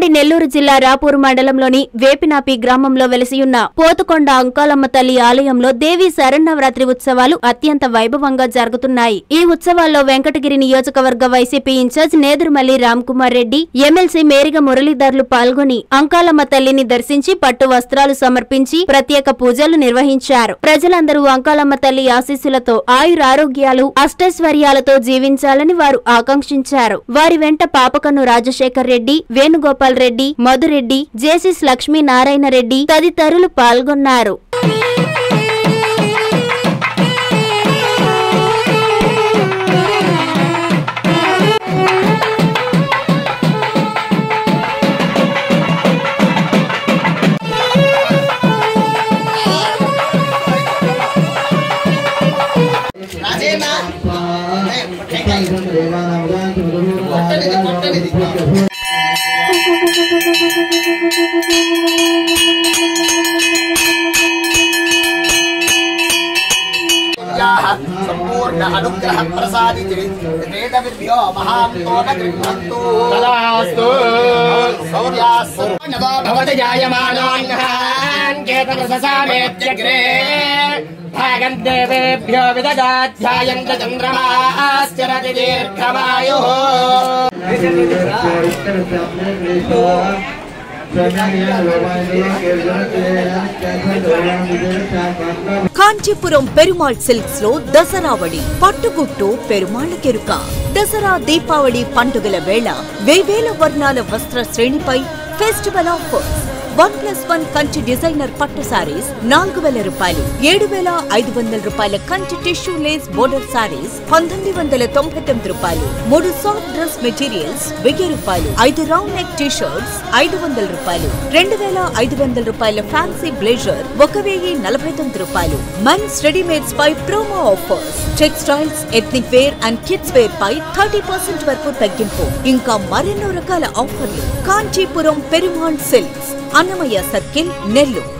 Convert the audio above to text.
నెల్లూరు జిల్లా రాపూర్ మండలంలోని వేపినాపి గ్రామంలో వెలసియున్న పోతుకొండ అంకాలమ్మ తల్లి ఆలయంలో దేవి శరన్నవరాత్రి ఉత్సవాలు అత్యంత వైభవంగా జరుగుతున్నాయి ఈ ఉత్సవాల్లో వెంకటగిరి నియోజకవర్గ YCP in charge Nedurumalli Ramkumar Reddy MLC Meriga మురళీధర్లు పాల్గొని అంకాలమ్మ తల్లిని దర్శించి పట్టు వస్త్రాలు సమర్పించి ప్రత్యేక పూజలు నిర్వహించారు ప్రజలందరూ అంకాలమ్మ తల్లి ఆశీస్సులతో ఆయురారోగ్యాలు అష్టైశ్వర్యాలతో జీవించాలని వారు ఆకాంక్షించారు వారి వెంట పాపకన్ను రాజశేఖర్ రెడ్డి వేణుగోపాల్ రెడ్డి మధురెడ్డి జేసిస్ లక్ష్మీనారాయణ రెడ్డి తదితరులు పాల్గొన్నారు సంపూర్ణ అనుగ్రహ ప్రసాదితి వేద విభ్యో మహాంతో గృహంతు తదాస్తు. సౌర్యాస్తు నవో భవతి జాయమానోన్హాన్ కేతరససామేత్యగ్రే భాగం దేవేభ్యో విదగాధ్యాయంత చంద్రమాశ్చరతి దీర్ఘమాయుః కాంచీపురం పెరుమాళ్ సిల్క్స్ లో దసరావళి పట్టుగుట్టు పెరుమాళ్ కెరుక దసరా దీపావళి పండుగల వేళ వేవేల వర్ణాల వస్త్ర శ్రేణిపై festival offers one plus one Kanchi designer పట్టు సారీస్ నాలుగు వేల రూపాయలు ఏడు వేల ఐదు వందల రూపాయల Kanchi tissue lace border saris పంతొమ్మిది వందల తొంభై తొమ్మిది రూపాయలు మూడు సాఫ్ట్ డ్రెస్ మెటీరియల్స్ వెయ్యి రూపాయలు ఐదు రౌండ్ నెక్ టీ షర్ట్స్ ఐదు వందల రూపాయలు రెండు వేల ఐదు వందల రూపాయల ఫ్యాన్సీ బ్లేజర్ ఒక వెయ్యి నలభై తొమ్మిది రూపాయలు మెన్స్ రెడీమేడ్స్ పై promo offers textiles ethnic wear and kids wear పై థర్టీ పర్సెంట్ వరకు తగ్గింపు ఇంకా మరెన్నో రకాల ఆఫర్లు కాంచీపురం పెరుమాళ్ సిల్క్స్ అన్నమయ్య సర్కిల్ నెల్లూరు